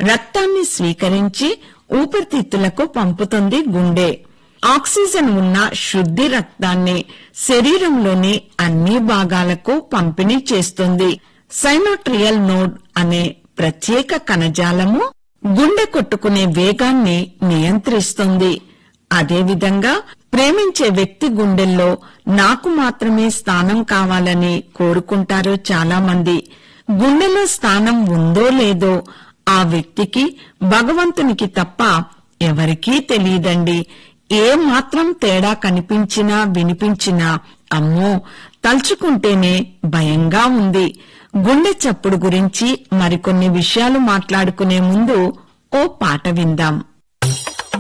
రక్తాన్ని స్వీకరించి ఊపిరితిత్తులకు పంపుతుంది గుండె ఆక్సిజన్ ఉన్న శుద్ధి రక్తాన్ని శరీరంలోని అన్ని భాగాలకు పంపిణీ చేస్తుంది సైనోట్రియల్ నోడ్ అనే ప్రత్యేక కణజాలము గుండె కొట్టుకునే వేగాన్ని నియంత్రిస్తుంది అదేవిధంగా ప్రేమించే వ్యక్తి గుండెల్లో నాకు మాత్రమే స్థానం కావాలని కోరుకుంటారు చాలా మంది గుండెలో స్థానం ఉందో లేదో ఆ వ్యక్తికి భగవంతునికి తప్ప ఎవరికీ తెలియదండి ఏ మాత్రం తేడా కనిపించినా వినిపించినా అమ్మో తలుచుకుంటేనే భయంగా ఉంది గుండె చప్పుడు గురించి మరికొన్ని విషయాలు మాట్లాడుకునే ముందు ఓ పాట విందాం